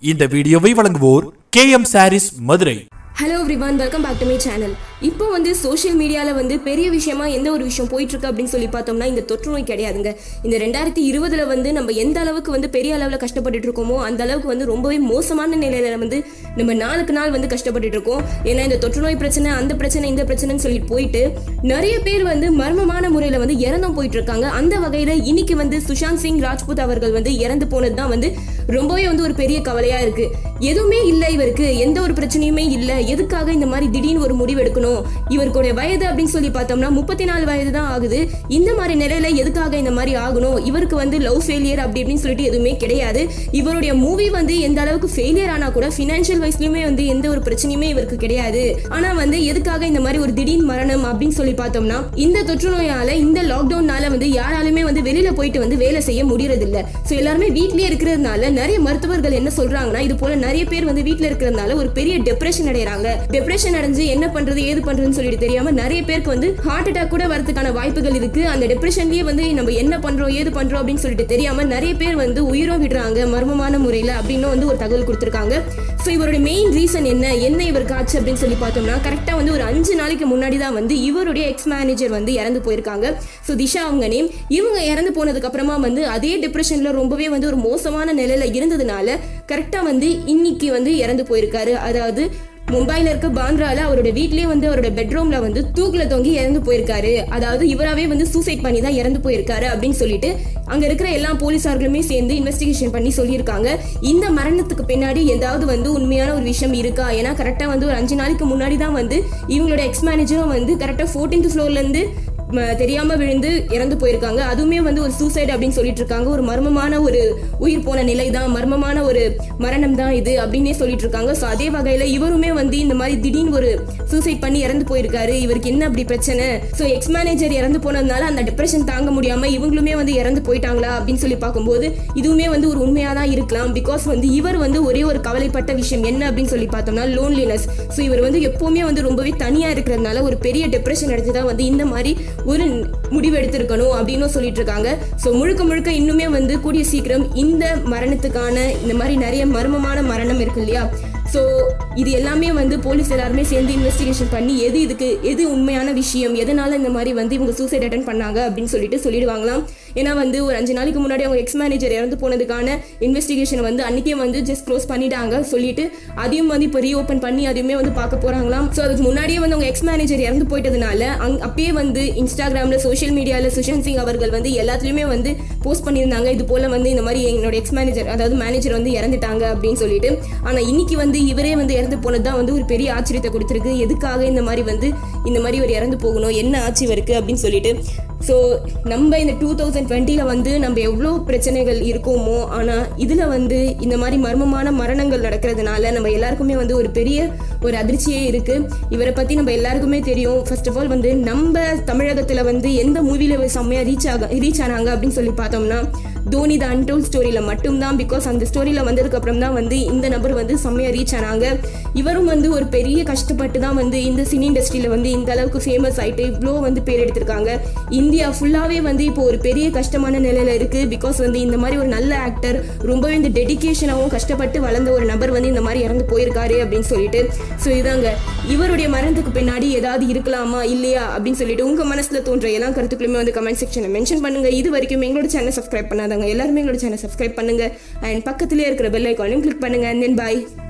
இந்த வீடியோவை வழங்குவோர் K M sarees Madurai hello everyone welcome back to my channel இப்போ வந்து சோஷியல் மீடியாவில் வந்து பெரிய விஷயமா எந்த ஒரு விஷயம் போயிட்டு இருக்கு அப்படின்னு சொல்லி பார்த்தோம்னா இந்த தொற்று நோய் கிடையாதுங்க இந்த ரெண்டாயிரத்தி இருபதுல வந்து நம்ம எந்த அளவுக்கு வந்து பெரிய அளவில் கஷ்டப்பட்டுட்டு இருக்கோமோ அந்த அளவுக்கு வந்து ரொம்பவே மோசமான நிலையில வந்து நம்ம நாளுக்கு நாள் வந்து கஷ்டப்பட்டுட்டு இருக்கோம் ஏன்னா இந்த தொற்று நோய் பிரச்சனை அந்த பிரச்சனை இந்த பிரச்சனைன்னு சொல்லிட்டு போயிட்டு நிறைய பேர் வந்து மர்மமான முறையில் வந்து இறந்தும் போயிட்டு இருக்காங்க அந்த வகையில் இன்னைக்கு வந்து சுஷாந்த் சிங் ராஜ்புத் அவர்கள் வந்து இறந்து போனது தான் வந்து ரொம்பவே வந்து ஒரு பெரிய கவலையா இருக்கு எதுவுமே இல்லை இவருக்கு எந்த ஒரு பிரச்சனையுமே இல்லை எதுக்காக இந்த மாதிரி திடீர்னு ஒரு முடிவு எடுக்கணும் இவருடைய வயது அப்படின்னு சொல்லி பார்த்தோம்னா முப்பத்தி நாலு வயது தான் ஆகுது இந்த மாதிரி நிலையில எதுக்காக இந்த மாதிரி ஆகணும் இவருக்கு வந்து லவ் ஃபெயிலியர் அப்படி இப்படின்னு சொல்லிட்டு எதுவுமே கிடையாது இவருடைய மூவி வந்து எந்த அளவுக்கு ஃபெயிலியர் ஆனா கூட ஃபினான்ஷியல் வைஸ்லயுமே வந்து எந்த ஒரு பிரச்சனையுமே இவருக்கு கிடையாது ஆனா வந்து எதுக்காக இந்த மாதிரி ஒரு திடீர் மரணம் அப்படின்னு சொல்லி பார்த்தோம்னா இந்த தொற்று நோயால இந்த லாக்டவுன்னால வந்து யாராலுமே வந்து வெளியில போயிட்டு வந்து வேலை செய்ய முடியறது இல்ல ஸோ எல்லாருமே வீட்லயே இருக்கிறதுனால நிறைய மருத்துவர்கள் என்ன சொல்றாங்கன்னா இது போல நிறைய பேர் வந்து வீட்ல இருக்கிறதுனால ஒரு பெரிய டெப்ரெஷன் அடையறாங்க டெப்ரெஷன் அடைஞ்சு என்ன பண்றது ஏது பண்றதுன்னு சொல்லிட்டு தெரியாம நிறைய பேருக்கு வந்து ஹார்ட் அட்டாக் கூட வரதுக்கான வாய்ப்புகள் இருக்கு அந்த டெப்ரெஷன்லயே வந்து நம்ம என்ன பண்றோம் ஏது பண்றோம் அப்படின்னு சொல்லிட்டு தெரியாம நிறைய பேர் வந்து உயிரும் விடுறாங்க மர்மமான முறையில அப்படின்னு வந்து ஒரு தகவல் கொடுத்திருக்காங்க ஸோ இவருடைய மெயின் ரீசன் என்ன என்ன இவருக்கு ஆச்சு அப்படின்னு சொல்லி பார்த்தோம்னா கரெக்டாக வந்து ஒரு அஞ்சு நாளைக்கு முன்னாடி தான் வந்து இவருடைய எக்ஸ் மேனேஜர் வந்து இறந்து போயிருக்காங்க ஸோ திஷா அவங்க நேம் இவங்க இறந்து போனதுக்கு அப்புறமா வந்து அதே டிப்ரெஷன்ல ரொம்பவே வந்து ஒரு மோசமான நிலையில இருந்ததுனால கரெக்டாக வந்து இன்னைக்கு வந்து இறந்து போயிருக்காரு அதாவது மும்பைல இருக்க பாந்த்ரால அவரோட வீட்லயே வந்து அவரோட பெட்ரூம்ல வந்து தூக்குல தொங்கி இறந்து போயிருக்காரு அதாவது இவராவே வந்து சூசைட் பண்ணி தான் இறந்து போயிருக்காரு அப்படின்னு சொல்லிட்டு அங்க இருக்கிற எல்லா போலீசார்களுமே சேர்ந்து இன்வெஸ்டிகேஷன் பண்ணி சொல்லியிருக்காங்க இந்த மரணத்துக்கு பின்னாடி ஏதாவது வந்து உண்மையான ஒரு விஷயம் இருக்கா ஏன்னா கரெக்டா வந்து ஒரு அஞ்சு நாளைக்கு முன்னாடி தான் வந்து இவங்களோட எக்ஸ் மேனேஜரும் வந்து கரெக்டா ஃபோர்டீன்த் ஃப்ளோர்ல இருந்து ம, தெரியாம விழுந்து இறந்து போயிருக்காங்க அதுவுமே வந்து ஒரு சூசைட் அப்படின்னு சொல்லிட்டு இருக்காங்க ஒரு மர்மமான ஒரு உயிர் போன நிலை தான் மர்மமான ஒரு மரணம் தான் இது அப்படின்னே சொல்லிட்டு இருக்காங்க ஸோ அதே வகையில இவருமே வந்து இந்த மாதிரி திடீர்னு ஒரு சூசைட் பண்ணி இறந்து போயிருக்காரு இவருக்கு என்ன அப்படி பிரச்சனை ஸோ எக்ஸ் மேனேஜர் இறந்து போனதுனால அந்த டிப்ரெஷன் தாங்க முடியாம இவங்களுமே வந்து இறந்து போயிட்டாங்களா அப்படின்னு சொல்லி பார்க்கும்போது இதுவுமே வந்து ஒரு உண்மையா தான் இருக்கலாம் பிகாஸ் வந்து இவர் வந்து ஒரே ஒரு கவலைப்பட்ட விஷயம் என்ன அப்படின்னு சொல்லி பார்த்தோம்னா லோன்லினஸ் ஸோ இவர் வந்து எப்பவுமே வந்து ரொம்பவே தனியா இருக்கிறதுனால ஒரு பெரிய டிப்ரெஷன் அடைஞ்சு தான் வந்து இந்த மாதிரி ஒரு முடிவு எடுத்திருக்கணும் அப்படின்னு சொல்லிட்டு இருக்காங்க ஸோ முழுக்க முழுக்க இன்னுமே வந்து கூடிய சீக்கிரம் இந்த மரணத்துக்கான இந்த மாதிரி நிறைய மர்மமான மரணம் இருக்கு இல்லையா ஸோ இது எல்லாமே வந்து போலீஸ் எல்லாருமே சேர்ந்து இன்வெஸ்டிகேஷன் பண்ணி எது இதுக்கு எது உண்மையான விஷயம் எதனால இந்த மாதிரி வந்து இவங்க சூசைட் அட்டன் பண்ணாங்க அப்படின்னு சொல்லிட்டு சொல்லிடுவாங்களாம் ஏன்னா வந்து ஒரு அஞ்சு நாளைக்கு முன்னாடி அவங்க எக்ஸ் மேனேஜர் இறந்து போனதுக்கான இன்வெஸ்டிகேஷன் வந்து அன்னைக்கே வந்து ஜஸ்ட் க்ளோஸ் பண்ணிட்டாங்க சொல்லிட்டு அதையும் வந்து இப்போ ரீஓப்பன் பண்ணி அதையுமே வந்து பார்க்க போறாங்களாம் ஸோ அதுக்கு முன்னாடியே வந்து அவங்க எக்ஸ் மேனேஜர் இறந்து போயிட்டதுனால அங் அப்பயே வந்து இன்ஸ்டாகிராமில் சோஷியல் மீடியாவில் சுஷாந்த் சிங் அவர்கள் வந்து எல்லாத்துலேயுமே வந்து போஸ்ட் பண்ணியிருந்தாங்க இது போல வந்து இந்த மாதிரி என்னோட எக்ஸ் மேனேஜர் அதாவது மேனேஜர் வந்து இறந்துட்டாங்க அப்படின்னு சொல்லிட்டு ஆனால் இன்னைக்கு வந்து இவரே வந்து இறந்து போனது தான் வந்து ஒரு பெரிய ஆச்சரியத்தை கொடுத்துருக்கு எதுக்காக இந்த மாதிரி வந்து இந்த மாதிரி ஒரு இறந்து போகணும் என்ன ஆச்சு இவருக்கு அப்படின்னு சொல்லிட்டு ஸோ நம்ம இந்த டூ தௌசண்ட் டுவெண்ட்டியில் வந்து நம்ம எவ்வளோ பிரச்சனைகள் இருக்கோமோ ஆனால் இதில் வந்து இந்த மாதிரி மர்மமான மரணங்கள் நடக்கிறதுனால நம்ம எல்லாருக்குமே வந்து ஒரு பெரிய ஒரு அதிர்ச்சியே இருக்குது இவரை பற்றி நம்ம எல்லாருக்குமே தெரியும் ஃபர்ஸ்ட் ஆஃப் ஆல் வந்து நம்ம தமிழகத்தில் வந்து எந்த மூவியில் செம்மையாக ரீச் ஆக ரீச் ஆனாங்க அப்படின்னு சொல்லி பார்த்தோம்னா தோனி த அன்டோல் ஸ்டோரியில் மட்டும்தான் பிகாஸ் அந்த ஸ்டோரியில் வந்ததுக்கு அப்புறம் தான் வந்து இந்த நபர் வந்து செம்மையாக ரீச் ஆனாங்க இவரும் வந்து ஒரு பெரிய கஷ்டப்பட்டு தான் வந்து இந்த சினி இண்டஸ்ட்ரியில் வந்து இந்த அளவுக்கு ஃபேமஸ் ஆயிட்டு இவ்வளோ வந்து பேர் எடுத்திருக்காங்க இந்தியா ஃபுல்லாகவே வந்து இப்போ ஒரு பெரிய கஷ்டமான நிலையில இருக்கு பிகாஸ் வந்து இந்த மாதிரி ஒரு நல்ல ஆக்டர் ரொம்பவே இந்த டெடிகேஷனாகவும் கஷ்டப்பட்டு வளர்ந்த ஒரு நபர் வந்து இந்த மாதிரி இறந்து போயிருக்காரு அப்படின்னு சொல்லிட்டு ஸோ இதாங்க இவருடைய மரணத்துக்கு பின்னாடி ஏதாவது இருக்கலாமா இல்லையா அப்படின்னு சொல்லிட்டு உங்க மனசுல தோன்ற எல்லா கருத்துக்களுமே வந்து கமெண்ட் செக்ஷனில் மென்ஷன் பண்ணுங்க இது வரைக்கும் எங்களோட சேனல் சப்ஸ்கிரைப் பண்ணாதாங்க எல்லாருமே எங்களோட சேனல் சப்ஸ்கிரைப் பண்ணுங்க அண்ட் பக்கத்துலேயே இருக்கிற பெல் ஐக்கானையும் கிளிக் பண்ணுங்க அண்ட் தென் பாய்